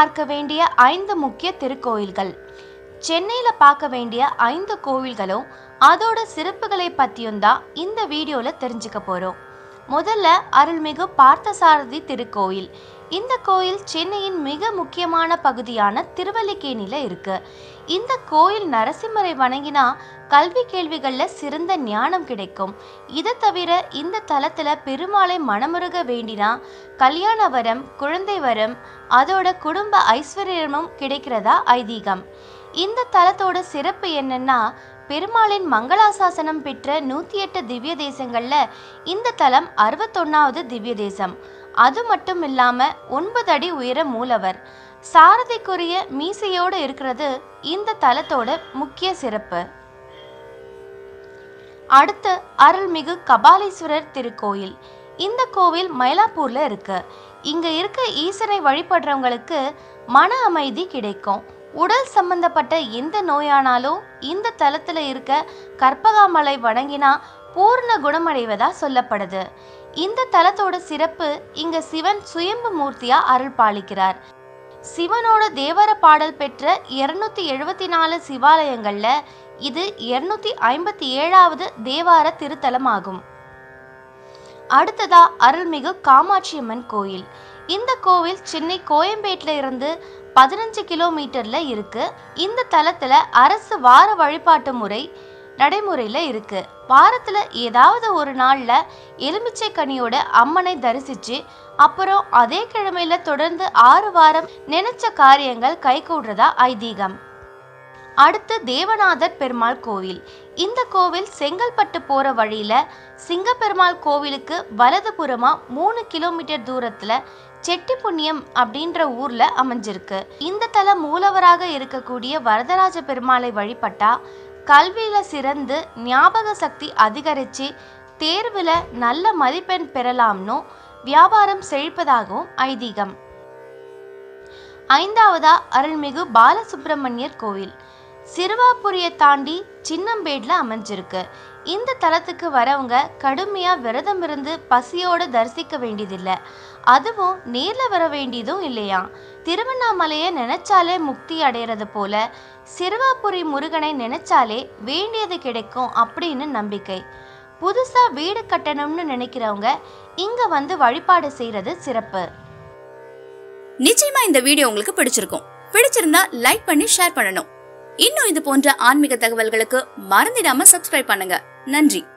பார்க்க வேண்டிய ஐந்து முக்கிய திருக்கோயில்கள் சென்னையில் பார்க்க வேண்டிய ஐந்து கோவில்களும் அதோட சிறப்புகளை பற்றியும் தான் இந்த வீடியோவில் தெரிஞ்சுக்க போகிறோம் முதல்ல அருள்மிகு பார்த்தசாரதி திருக்கோயில் இந்த கோயில் சென்னையின் மிக முக்கியமான பகுதியான திருவல்லிக்கேணியில் இருக்கு இந்த கோயில் நரசிம்மரை வணங்கினா கல்வி கேள்விகளில் சிறந்த ஞானம் கிடைக்கும் இதை தவிர இந்த தலத்தில் பெருமாளை மனமுருக வேண்டினா கல்யாண வரம் குழந்தை வரம் அதோட குடும்ப ஐஸ்வர்யமும் கிடைக்கிறதா ஐதீகம் இந்த தலத்தோட சிறப்பு என்னன்னா பெருமாளின் மங்களாசாசனம் பெற்ற நூற்றி எட்டு திவ்ய தேசங்கள்ல இந்த தலம் அறுபத்தொன்னாவது திவ்ய தேசம் அது மட்டும் இல்லாம ஒன்பது அடி உயர மூலவர் சாரதிக்குரிய மீசையோடு இருக்கிறது இந்த தலத்தோட முக்கிய சிறப்பு அடுத்து அருள்மிகு கபாலீஸ்வரர் திருக்கோயில் இந்த கோவில் மயிலாப்பூர்ல இருக்கு இங்க இருக்க ஈசனை வழிபடுறவங்களுக்கு மன அமைதி கிடைக்கும் உடல் சம்பந்தப்பட்ட எந்த நோயானாலும் இந்த தலத்துல இருக்க கற்பகாமலை வணங்கினா பூர்ண குணமடைவதா சொல்லப்படுது இந்த தலத்தோட சிறப்பு இங்க சிவன் சுயம்பு மூர்த்தியா அருள் பாலிக்கிறார் சிவனோட தேவர பாடல் பெற்ற இருநூத்தி எழுபத்தி நாலு சிவாலயங்கள்ல இது இருநூத்தி ஐம்பத்தி ஏழாவது தேவார திருத்தலமாகும் அடுத்ததா அருள்மிகு காமாட்சியம்மன் கோயில் இந்த கோவில் சென்னை கோயம்பேட்டில் இருந்து பதினஞ்சு கிலோமீட்டர்ல இருக்கு இந்த தலத்துல அரசு வார வழிபாட்டு முறை நடைமுறையில் இருக்கு வாரத்தில் ஏதாவது ஒரு நாளில் எலுமிச்சை கனியோட அம்மனை தரிசிச்சு அப்புறம் அதே கிழமையில தொடர்ந்து ஆறு வாரம் நினைச்ச காரியங்கள் கைகூடுறதா ஐதீகம் அடுத்து தேவநாதர் பெருமாள் கோவில் இந்த கோவில் செங்கல்பட்டு போற வழியில சிங்கப்பெருமாள் கோவிலுக்கு வலது புறமா மூணு கிலோமீட்டர் தூரத்துல செட்டிப்புண்ணியம் அப்படின்ற ஊர்ல அமைஞ்சிருக்கு இந்த தல மூலவராக இருக்கக்கூடிய வரதராஜ பெருமாளை வழிபட்டா கல்வியில சிறந்து ஞாபக சக்தி அதிகரிச்சு தேர்வுல நல்ல மதிப்பெண் பெறலாம்னு வியாபாரம் செழிப்பதாகவும் ஐதீகம் ஐந்தாவதா அருள்மிகு பாலசுப்பிரமணியர் கோவில் சிறுவாபுரியை தாண்டி சின்னம்பேட்ல அமைஞ்சிருக்கு இந்த தலத்துக்கு வரவங்க கடுமையா விரதம் இருந்து பசியோட தரிசிக்க வேண்டியதில்லை அதுவும் நேர்ல வர வேண்டியதும் இல்லையா திருவண்ணாமலையை நினைச்சாலே முக்தி அடையிறது போல சிறுவாபுரி முருகனை நினைச்சாலே வேண்டியது கிடைக்கும் அப்படின்னு நம்பிக்கை புதுசா வீடு கட்டணும்னு நினைக்கிறவங்க இங்க வந்து வழிபாடு செய்யறது சிறப்பு நிச்சயமா இந்த வீடியோ உங்களுக்கு பிடிச்சிருக்கும் பிடிச்சிருந்தா லைக் பண்ணி ஷேர் பண்ணணும் இன்னும் இது போன்ற ஆன்மீக தகவல்களுக்கு மறந்திடாம சப்ஸ்கிரைப் பண்ணுங்க நன்றி